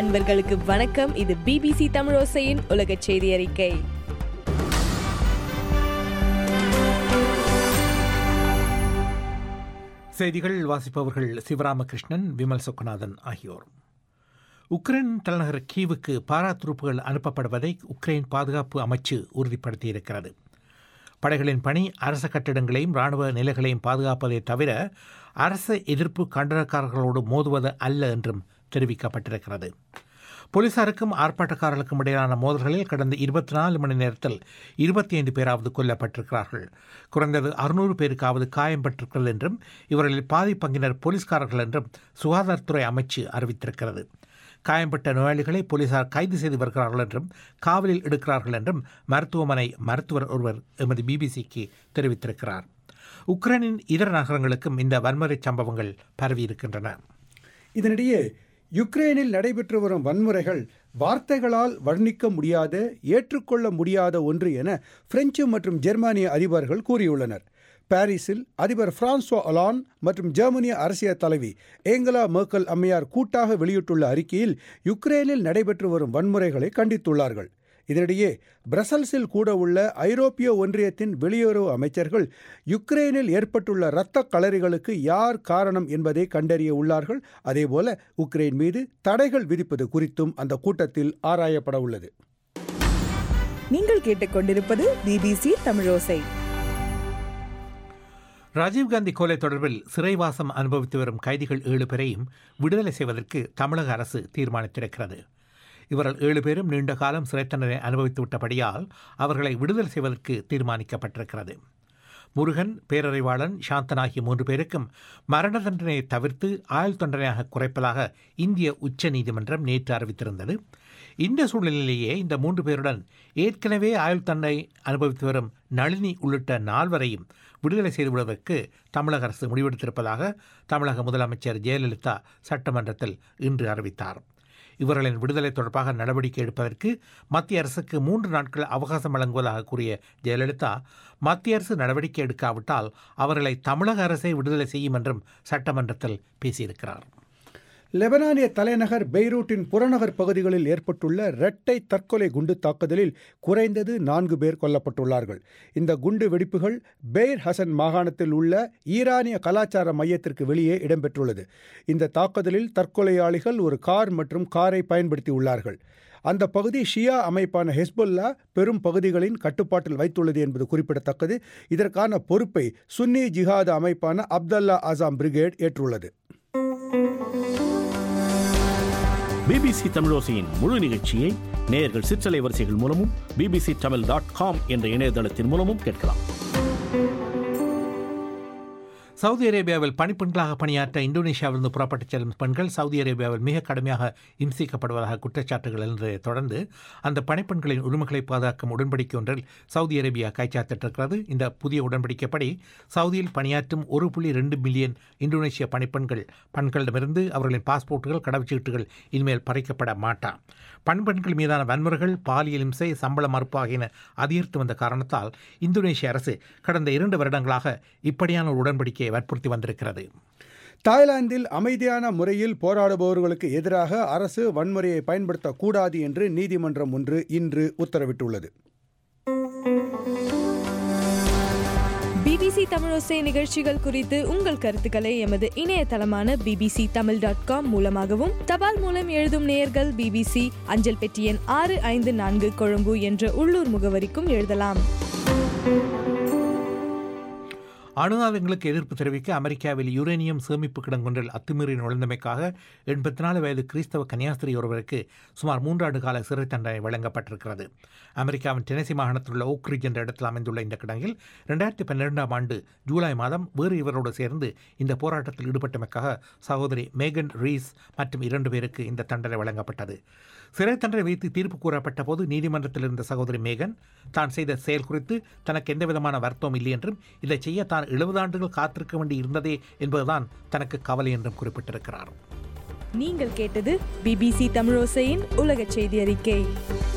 அன்பர்களுக்கு வணக்கம் இது பிபிசி தமிழோசையின் உலக செய்தி அறிக்கை செய்திகள் வாசிப்பவர்கள் சிவராமகிருஷ்ணன் விமல் சொக்கநாதன் ஆகியோர் உக்ரைன் தலைநகர் கீவுக்கு பாரா துருப்புகள் அனுப்பப்படுவதை உக்ரைன் பாதுகாப்பு அமைச்சு உறுதிப்படுத்தியிருக்கிறது படைகளின் பணி அரச கட்டிடங்களையும் இராணுவ நிலைகளையும் பாதுகாப்பதை தவிர அரச எதிர்ப்பு கண்டனக்காரர்களோடு மோதுவது அல்ல என்றும் தெரிவிக்கப்பட்டிருக்கிறது போலீசாருக்கும் ஆர்ப்பாட்டக்காரர்களுக்கும் இடையிலான மோதல்களில் கடந்த இருபத்தி நாலு மணி நேரத்தில் இருபத்தி ஐந்து பேராவது கொல்லப்பட்டிருக்கிறார்கள் குறைந்தது அறுநூறு பேருக்காவது காயம் பெற்றிருக்கிறது என்றும் இவர்களில் பாதி பங்கினர் போலீஸ்காரர்கள் என்றும் சுகாதாரத்துறை அமைச்சு அறிவித்திருக்கிறது காயம்பட்ட நோயாளிகளை போலீசார் கைது செய்து வருகிறார்கள் என்றும் காவலில் எடுக்கிறார்கள் என்றும் மருத்துவமனை மருத்துவர் ஒருவர் எமது பிபிசிக்கு தெரிவித்திருக்கிறார் உக்ரைனின் இதர நகரங்களுக்கும் இந்த வன்முறை சம்பவங்கள் பரவியிருக்கின்றன இதனிடையே யுக்ரைனில் நடைபெற்று வரும் வன்முறைகள் வார்த்தைகளால் வர்ணிக்க முடியாத ஏற்றுக்கொள்ள முடியாத ஒன்று என பிரெஞ்சு மற்றும் ஜெர்மானிய அதிபர்கள் கூறியுள்ளனர் பாரிஸில் அதிபர் பிரான்சுவா ஒலான் மற்றும் ஜெர்மனிய அரசியல் தலைவி ஏங்கலா மேர்க்கல் அம்மையார் கூட்டாக வெளியிட்டுள்ள அறிக்கையில் யுக்ரைனில் நடைபெற்று வரும் வன்முறைகளை கண்டித்துள்ளார்கள் இதனிடையே பிரசல்ஸில் கூட உள்ள ஐரோப்பிய ஒன்றியத்தின் வெளியுறவு அமைச்சர்கள் யுக்ரைனில் ஏற்பட்டுள்ள இரத்த களறிகளுக்கு யார் காரணம் என்பதை கண்டறிய உள்ளார்கள் அதேபோல உக்ரைன் மீது தடைகள் விதிப்பது குறித்தும் அந்த கூட்டத்தில் ஆராயப்பட உள்ளது நீங்கள் கேட்டுக்கொண்டிருப்பது பிபிசி தமிழோசை ராஜீவ்காந்தி கொலை தொடர்பில் சிறைவாசம் அனுபவித்து வரும் கைதிகள் ஏழு பேரையும் விடுதலை செய்வதற்கு தமிழக அரசு தீர்மானித்திருக்கிறது இவர்கள் ஏழு பேரும் நீண்ட காலம் சிறை தண்டனை அனுபவித்து விட்டபடியால் அவர்களை விடுதலை செய்வதற்கு தீர்மானிக்கப்பட்டிருக்கிறது முருகன் பேரறிவாளன் சாந்தன் ஆகிய மூன்று பேருக்கும் மரண தண்டனையை தவிர்த்து ஆயுள் தண்டனையாக குறைப்பதாக இந்திய உச்ச நீதிமன்றம் நேற்று அறிவித்திருந்தது இந்த சூழ்நிலையிலேயே இந்த மூன்று பேருடன் ஏற்கனவே ஆயுள் தண்டனை அனுபவித்து வரும் நளினி உள்ளிட்ட நால்வரையும் விடுதலை செய்துவிடுவதற்கு தமிழக அரசு முடிவெடுத்திருப்பதாக தமிழக முதலமைச்சர் ஜெயலலிதா சட்டமன்றத்தில் இன்று அறிவித்தார் இவர்களின் விடுதலை தொடர்பாக நடவடிக்கை எடுப்பதற்கு மத்திய அரசுக்கு மூன்று நாட்கள் அவகாசம் வழங்குவதாக கூறிய ஜெயலலிதா மத்திய அரசு நடவடிக்கை எடுக்காவிட்டால் அவர்களை தமிழக அரசே விடுதலை செய்யும் என்றும் சட்டமன்றத்தில் பேசியிருக்கிறார் லெபனானிய தலைநகர் பெய்ரூட்டின் புறநகர் பகுதிகளில் ஏற்பட்டுள்ள இரட்டை தற்கொலை குண்டு தாக்குதலில் குறைந்தது நான்கு பேர் கொல்லப்பட்டுள்ளார்கள் இந்த குண்டு வெடிப்புகள் பெய்ர் ஹசன் மாகாணத்தில் உள்ள ஈரானிய கலாச்சார மையத்திற்கு வெளியே இடம்பெற்றுள்ளது இந்த தாக்குதலில் தற்கொலையாளிகள் ஒரு கார் மற்றும் காரை பயன்படுத்தி உள்ளார்கள் அந்த பகுதி ஷியா அமைப்பான ஹெஸ்புல்லா பெரும் பகுதிகளின் கட்டுப்பாட்டில் வைத்துள்ளது என்பது குறிப்பிடத்தக்கது இதற்கான பொறுப்பை சுன்னி ஜிஹாத் அமைப்பான அப்தல்லா ஆசாம் பிரிகேட் ஏற்றுள்ளது பிபிசி தமிழோசையின் முழு நிகழ்ச்சியை நேயர்கள் சிற்றலை வரிசைகள் மூலமும் பிபிசி தமிழ் டாட் காம் என்ற இணையதளத்தின் மூலமும் கேட்கலாம் சவுதி அரேபியாவில் பணிப்பெண்களாக பணியாற்ற இந்தோனேஷியாவிலிருந்து புறப்பட்டுச் செல்லும் பெண்கள் சவுதி அரேபியாவில் மிக கடுமையாக இம்சிக்கப்படுவதாக குற்றச்சாட்டுகள் இருந்ததை தொடர்ந்து அந்த பணிப்பெண்களின் உரிமைகளை பாதுகாக்கும் உடன்படிக்கை ஒன்றில் சவுதி அரேபியா கைச்சாத்திட்டிருக்கிறது இந்த புதிய உடன்படிக்கைப்படி சவுதியில் பணியாற்றும் ஒரு புள்ளி ரெண்டு மில்லியன் இந்தோனேஷிய பணிப்பெண்கள் பெண்களிடமிருந்து அவர்களின் பாஸ்போர்ட்டுகள் கடவுச்சீட்டுகள் இனிமேல் பறிக்கப்பட மாட்டான் பண்பெண்கள் மீதான வன்முறைகள் பாலியல் இம்சை சம்பள மறுப்பு ஆகியன அதிகரித்து வந்த காரணத்தால் இந்தோனேஷிய அரசு கடந்த இரண்டு வருடங்களாக இப்படியான ஒரு உடன்படிக்கையை வற்புறுத்தி வந்திருக்கிறது தாய்லாந்தில் அமைதியான முறையில் போராடுபவர்களுக்கு எதிராக அரசு வன்முறையை பயன்படுத்தக்கூடாது என்று நீதிமன்றம் ஒன்று இன்று உத்தரவிட்டுள்ளது பிபிசி தமிழோசை நிகழ்ச்சிகள் குறித்து உங்கள் கருத்துக்களை எமது இணையதளமான பிபிசி தமிழ் டாட் காம் மூலமாகவும் தபால் மூலம் எழுதும் நேயர்கள் பிபிசி அஞ்சல் பெட்டி எண் ஆறு ஐந்து நான்கு கொழும்பு என்ற உள்ளூர் முகவரிக்கும் எழுதலாம் அணு ஆயுதங்களுக்கு எதிர்ப்பு தெரிவிக்க அமெரிக்காவில் யுரேனியம் சேமிப்பு கிடங்கொன்றில் அத்துமீறி நுழைந்தமைக்காக எண்பத்தி நாலு வயது கிறிஸ்தவ கன்னியாஸ்திரி ஒருவருக்கு சுமார் மூன்றாண்டு கால சிறை தண்டனை வழங்கப்பட்டிருக்கிறது அமெரிக்காவின் டெனசி மாகாணத்தில் உள்ள ஓக்ரிஜ் என்ற இடத்தில் அமைந்துள்ள இந்த கிடங்கில் ரெண்டாயிரத்தி பன்னிரெண்டாம் ஆண்டு ஜூலை மாதம் வேறு இவரோடு சேர்ந்து இந்த போராட்டத்தில் ஈடுபட்டமைக்காக சகோதரி மேகன் ரீஸ் மற்றும் இரண்டு பேருக்கு இந்த தண்டனை வழங்கப்பட்டது சிறை தண்டனை வைத்து தீர்ப்பு கூறப்பட்ட போது நீதிமன்றத்தில் இருந்த சகோதரி மேகன் தான் செய்த செயல் குறித்து தனக்கு எந்த விதமான வருத்தம் இல்லை என்றும் இதை செய்ய தான் எழுபது ஆண்டுகள் காத்திருக்க வேண்டி இருந்ததே என்பதுதான் தனக்கு கவலை என்றும் குறிப்பிட்டிருக்கிறார் நீங்கள் கேட்டது பிபிசி தமிழோசையின் உலக செய்தி அறிக்கை